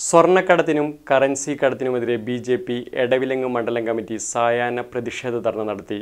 സ്വർണ്ണക്കടത്തിനും currency കടത്തിനുമെതിരെ B J P Edavilangu മണ്ഡലം committee സായാഹ്ന പ്രതിഷേധ ധർണ നടത്തി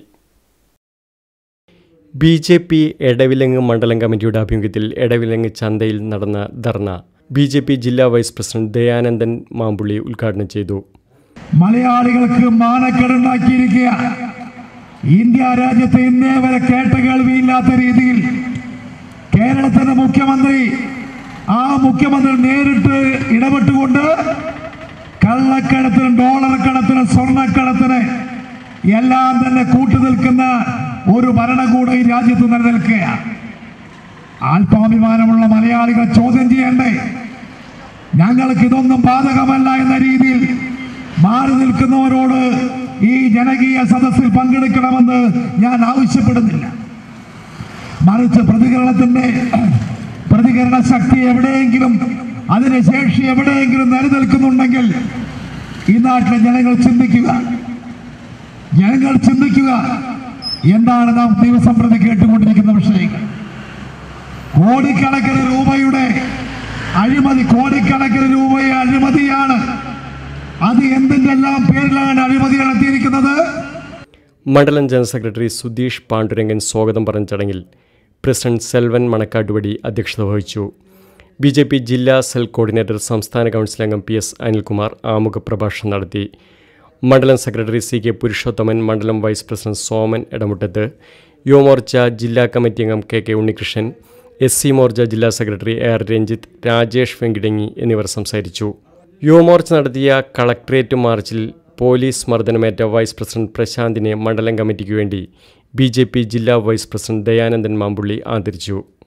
ബി ജെ പി എടവിലങ്ങ് മണ്ഡലം കമ്മിറ്റിയുടെ ആഭിമുഖ്യത്തിൽ എടവിലങ്ങ് ചന്തയിൽ നടന്ന ധർണ ബി ജെ പി ജില്ലാ വൈസ് പ്രസിഡന്റ് ദയാനന്ദൻ മാമ്പുള്ളി ഉദ്ഘാടനം ചെയ്തു മലയാളികൾക്ക് മാനക്കേടുണ്ടാക്കിയിരിക്കുക ഇന്ത്യ രാജ്യത്ത് ഇന്നേ വരെ കേട്ട കേൾവിയില്ലാത്ത രീതിയിൽ കേരളത്തിന്റെ മുഖ്യമന്ത്രി ആ മുഖ്യമന്ത്രി നേരിട്ട് ഇടപെട്ടുകൊണ്ട് കള്ളക്കടത്തിന് ഡോളർ കടത്തിന് സ്വർണ്ണക്കടത്തിന് എല്ലാം തന്നെ കൂട്ടുനിൽക്കുന്ന ഒരു ഭരണകൂടം ഈ രാജ്യത്ത് നിലനിൽക്കുകയാണ് ആത്മാഭിമാനമുള്ള മലയാളികൾ ചോദ്യം ചെയ്യണ്ടേ ഞങ്ങൾക്ക് ഇതൊന്നും ബാധകമല്ല എന്ന രീതിയിൽ മാറി നിൽക്കുന്നവരോട് ഈ ജനകീയ സദസ്സിൽ പങ്കെടുക്കണമെന്ന് ഞാൻ ആവശ്യപ്പെടുന്നില്ല മറിച്ച് പ്രതികരണത്തിന്റെ പ്രതികരണ ശക്തി എവിടെയെങ്കിലും അതിന് ശേഷി എവിടെയെങ്കിലും നിലനിൽക്കുന്നുണ്ടെങ്കിൽ ഈ നാട്ടിലെ ജനങ്ങൾ ചിന്തിക്കുക ജനങ്ങൾ ചിന്തിക്കുക എന്താണ് നാം ദിവസം പ്രതി കേട്ടുകൊണ്ടിരിക്കുന്ന വിഷയങ്ങൾ കോടിക്കണക്കിന് രൂപയുടെ അഴിമതി കോടിക്കണക്കിന് രൂപയുടെ അഴിമതിയാണ് അത് എന്തിന്റെ എല്ലാം പേരിലാണ് അഴിമതി നടത്തിയിരിക്കുന്നത് മണ്ഡലം ജനറൽ സെക്രട്ടറി സുധീഷ് പാണ്ഡുരംഗൻ സ്വാഗതം പറഞ്ഞ ചടങ്ങിൽ പ്രസിഡന്റ് സെൽവൻ മണക്കാട്ടുപടി അധ്യക്ഷത വഹിച്ചു ബി ജെ പി ജില്ലാ സെൽ കോർഡിനേറ്റർ സംസ്ഥാന കൗൺസിൽ അംഗം പി എസ് അനിൽകുമാർ ആമുഖ പ്രഭാഷണം നടത്തി മണ്ഡലം സെക്രട്ടറി സി കെ പുരുഷോത്തമൻ മണ്ഡലം വൈസ് പ്രസിഡന്റ് സോമൻ ഇടമുട്ടത്ത് യുവമോർച്ച ജില്ലാ കമ്മിറ്റി അംഗം K K Unnikrishnan S C Morcha ജില്ലാ secretary A R Ranjith Rajesh Venkitangu എന്നിവർ സംസാരിച്ചു യുവമോർച്ച നടത്തിയ കളക്ട്രേറ്റ് മാർച്ചിൽ പോലീസ് മർദ്ദനമേറ്റ വൈസ് പ്രസിഡന്റ് പ്രശാന്തിനെ മണ്ഡലം കമ്മിറ്റിക്ക് വേണ്ടി ബി ജില്ലാ വൈസ് പ്രസിഡന്റ് ദയാനന്ദൻ മാമ്പുള്ളി ആദരിച്ചു